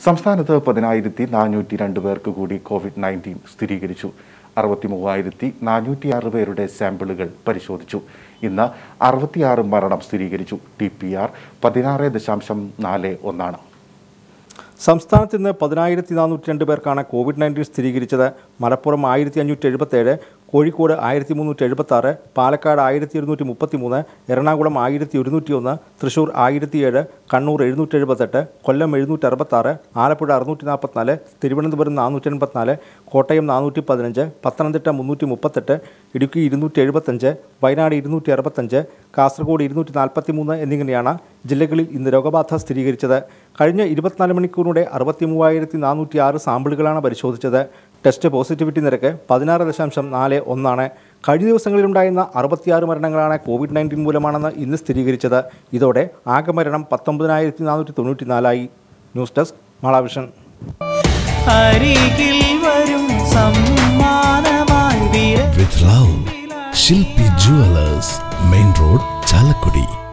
സംസ്ഥാനത്ത് പതിനായിരത്തി നാനൂറ്റി രണ്ട് പേർക്ക് കൂടി കോവിഡ് നയൻറ്റീൻ സ്ഥിരീകരിച്ചു അറുപത്തി മൂവായിരത്തി നാനൂറ്റി ആറ് പേരുടെ സാമ്പിളുകൾ പരിശോധിച്ചു ഇന്ന് അറുപത്തിയാറ് മരണം സ്ഥിരീകരിച്ചു ടി പി ആർ പതിനാറ് ദശാംശം നാല് ഒന്നാണ് സംസ്ഥാനത്ത് ഇന്ന് പതിനായിരത്തി നാനൂറ്റി രണ്ട് പേർക്കാണ് കോവിഡ് നയൻറ്റീൻ സ്ഥിരീകരിച്ചത് മലപ്പുറം ആയിരത്തി അഞ്ഞൂറ്റി എഴുപത്തേഴ് കോഴിക്കോട് ആയിരത്തി മുന്നൂറ്റി എഴുപത്തി ആറ് പാലക്കാട് ആയിരത്തി ഇരുന്നൂറ്റി മുപ്പത്തി മൂന്ന് എറണാകുളം ആയിരത്തി ഒരുന്നൂറ്റി ഒന്ന് തൃശൂർ ആയിരത്തി ഏഴ് കണ്ണൂർ എഴുന്നൂറ്റി എഴുപത്തെട്ട് കൊല്ലം എഴുന്നൂറ്റി അറുപത്താറ് ആലപ്പുഴ അറുന്നൂറ്റി നാൽപ്പത്തിനാല് തിരുവനന്തപുരം നാനൂറ്റി എൺപത്തിനാല് കോട്ടയം നാനൂറ്റി പതിനഞ്ച് പത്തനംതിട്ട മുന്നൂറ്റി മുപ്പത്തെട്ട് ഇടുക്കി ഇരുന്നൂറ്റി എഴുപത്തഞ്ച് വയനാട് ഇരുന്നൂറ്റി അറുപത്തഞ്ച് കാസർഗോഡ് ഇരുന്നൂറ്റി നാൽപ്പത്തി മൂന്ന് എന്നിങ്ങനെയാണ് ജില്ലകളിൽ ഇന്ന് രോഗബാധ സ്ഥിരീകരിച്ചത് കഴിഞ്ഞ ഇരുപത്തിനാല് മണിക്കൂറിനിടെ അറുപത്തി മൂവായിരത്തി നാനൂറ്റി ആറ് സാമ്പിളുകളാണ് പരിശോധിച്ചത് ടെസ്റ്റ് പോസിറ്റിവിറ്റി നിരക്ക് പതിനാറ് ദശാംശം നാല് ഒന്നാണ് കഴിഞ്ഞ ദിവസങ്ങളിലുണ്ടായിരുന്ന അറുപത്തിയാറ് മരണങ്ങളാണ് കോവിഡ് നയൻറ്റീൻ മൂലമാണെന്ന് ഇന്ന് സ്ഥിരീകരിച്ചത് ഇതോടെ ആകെ മരണം പത്തൊമ്പതിനായിരത്തി നാനൂറ്റി തൊണ്ണൂറ്റി നാലായി ന്യൂസ് ഡെസ്ക് മാളാവിഷൻ അരികിൽ വരും സമ്മാനമായി വിര with love. Shilpi Jewelers, Main Road, Chalakudi.